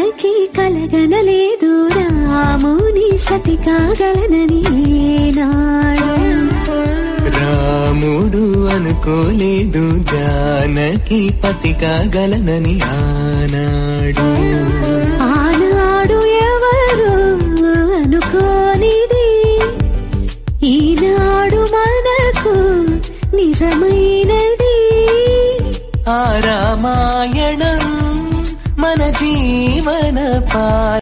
జానకి కలగనలేదు రాముని సతి కాగలనని నాడు రాముడు అనుకోలేదు జానకి పతి కాగలనని ఆనాడు ఆనాడు ఎవరు అనుకోనిది ఈనాడు మనకు నిజమైనది ఆ రామాయణం మన జీవన పా